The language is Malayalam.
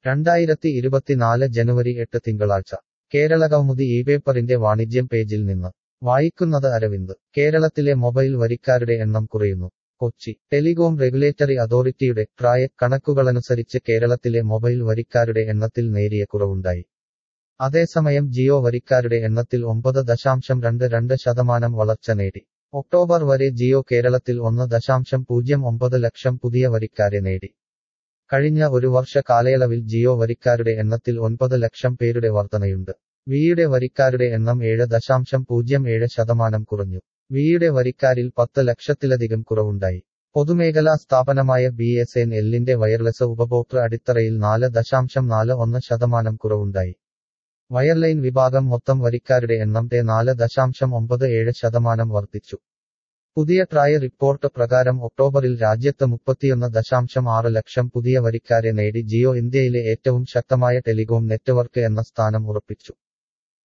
രണ്ടായിരത്തി ഇരുപത്തിനാല് ജനുവരി എട്ട് തിങ്കളാഴ്ച കേരളകൗമുദി ഈ പേപ്പറിന്റെ വാണിജ്യം പേജിൽ നിന്ന് വായിക്കുന്നത് അരവിന്ദ് കേരളത്തിലെ മൊബൈൽ വരിക്കാരുടെ എണ്ണം കുറയുന്നു കൊച്ചി ടെലികോം റെഗുലേറ്ററി അതോറിറ്റിയുടെ ട്രായ കണക്കുകളനുസരിച്ച് കേരളത്തിലെ മൊബൈൽ വരിക്കാരുടെ എണ്ണത്തിൽ നേരിയ കുറവുണ്ടായി അതേസമയം ജിയോ വരിക്കാരുടെ എണ്ണത്തിൽ ഒമ്പത് ദശാംശം രണ്ട് രണ്ട് ശതമാനം വളർച്ച നേടി ഒക്ടോബർ വരെ ജിയോ കേരളത്തിൽ ഒന്ന് ദശാംശം പൂജ്യം ഒമ്പത് ലക്ഷം പുതിയ വരിക്കാരെ നേടി കഴിഞ്ഞ ഒരു വർഷ കാലയളവിൽ ജിയോ വരിക്കാരുടെ എണ്ണത്തിൽ ഒൻപത് ലക്ഷം പേരുടെ വർധനയുണ്ട് വിയുടെ വരിക്കാരുടെ എണ്ണം ഏഴ് ദശാംശം പൂജ്യം ഏഴ് ശതമാനം കുറഞ്ഞു വിയുടെ വരിക്കാരിൽ പത്ത് ലക്ഷത്തിലധികം കുറവുണ്ടായി പൊതുമേഖലാ സ്ഥാപനമായ ബി എസ് എൻ എല്ലിന്റെ വയർലെസ് ഉപഭോക്തൃ അടിത്തറയിൽ നാല് ദശാംശം നാല് ഒന്ന് ശതമാനം കുറവുണ്ടായി വയർലൈൻ വിഭാഗം മൊത്തം വരിക്കാരുടെ എണ്ണം ടെ നാല് ദശാംശം ഒമ്പത് ഏഴ് ശതമാനം വർദ്ധിച്ചു പുതിയ ട്രായ റിപ്പോർട്ട് പ്രകാരം ഒക്ടോബറിൽ രാജ്യത്ത് മുപ്പത്തിയൊന്ന് ദശാംശം ആറ് ലക്ഷം പുതിയ വരിക്കാരെ നേടി ജിയോ ഇന്ത്യയിലെ ഏറ്റവും ശക്തമായ ടെലികോം നെറ്റ്വർക്ക് എന്ന സ്ഥാനം ഉറപ്പിച്ചു